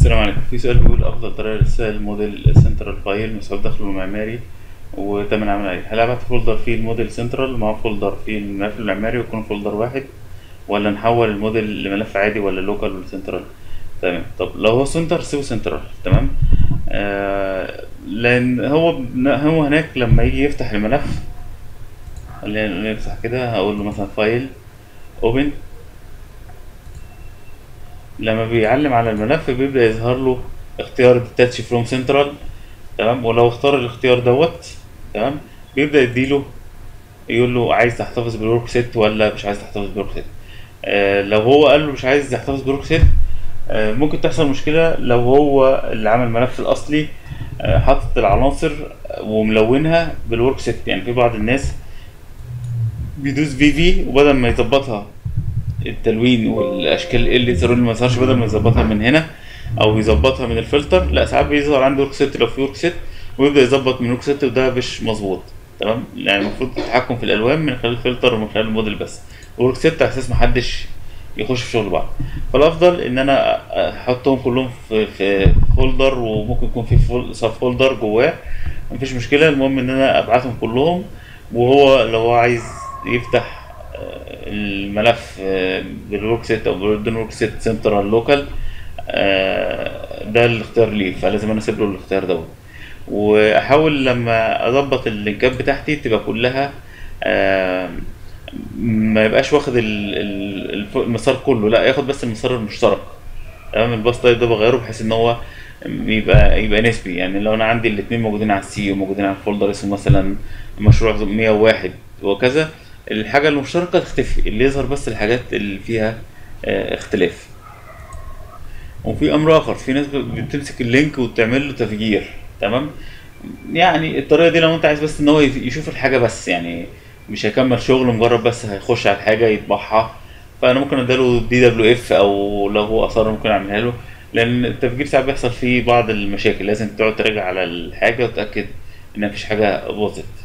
السلام عليكم في سؤال بيقول افضل طريقه لارسال موديل سنترال فايل مسحوب داخله المعماري وتم العمل عليه هل ابعت فولدر فيه الموديل سنترال مع فولدر فيه الملف المعماري ويكون فولدر واحد ولا نحول الموديل لملف عادي ولا لوكال ولا سنترال تمام طب لو هو سنتر سيبه سنترال تمام آه لان هو هو هناك لما يجي يفتح الملف خلينا نفتح كده هقول له مثلا فايل اوبن لما بيعلم على الملف بيبدأ يظهر له اختيار ديتاتش فروم سنترال تمام ولو اختار الاختيار دوت تمام بيبدأ يديله يقول له عايز تحتفظ بالورك سيت ولا مش عايز تحتفظ بالورك سيت آه لو هو قال له مش عايز يحتفظ بالورك سيت آه ممكن تحصل مشكلة لو هو اللي عمل الملف الأصلي آه حاطط العناصر وملونها بالورك سيت يعني في بعض الناس بيدوس في في وبدل ما يظبطها التلوين والاشكال اللي يظهروا اللي ما يظهرش بدل ما يظبطها من هنا او يظبطها من الفلتر لا ساعات بيظهر عنده ورك سيت لو في ورك سيت ويبدا يظبط من ورك سيت وده مش مظبوط تمام يعني المفروض التحكم في الالوان من خلال الفلتر ومن خلال الموديل بس ورك سيت على اساس محدش يخش في شغل بعض فالافضل ان انا احطهم كلهم في, في فولدر وممكن يكون في فول سب فولدر جواه مفيش مشكله المهم ان انا ابعتهم كلهم وهو لو هو عايز يفتح الملف بالورك سيت او بدون ورك سيت سنترال لوكال ده الاختيار ليه فلازم انا اسيب له الاختيار دوت واحاول لما اظبط اللينكات بتاعتي تبقى كلها ما يبقاش واخد المسار كله لا ياخد بس المسار المشترك تمام الباص تايب ده بغيره بحيث ان هو يبقى يبقى نسبي يعني لو انا عندي الاثنين موجودين على السي وموجودين على الفولدر اسمه مثلا مشروع 101 وكذا الحاجة المشتركة تختفي اللي يظهر بس الحاجات اللي فيها اه اختلاف وفي امر اخر في ناس بتمسك اللينك وتعمل له تفجير تمام يعني الطريقة دي لو انت عايز بس ان هو يشوف الحاجة بس يعني مش هيكمل شغل مجرد بس هيخش على الحاجة يطبعها فانا ممكن اديله دي دبليو اف او لو هو اصر ممكن اعملها له لان التفجير ساعات بيحصل فيه بعض المشاكل لازم تقعد تراجع على الحاجة وتتأكد ان مفيش حاجة باظت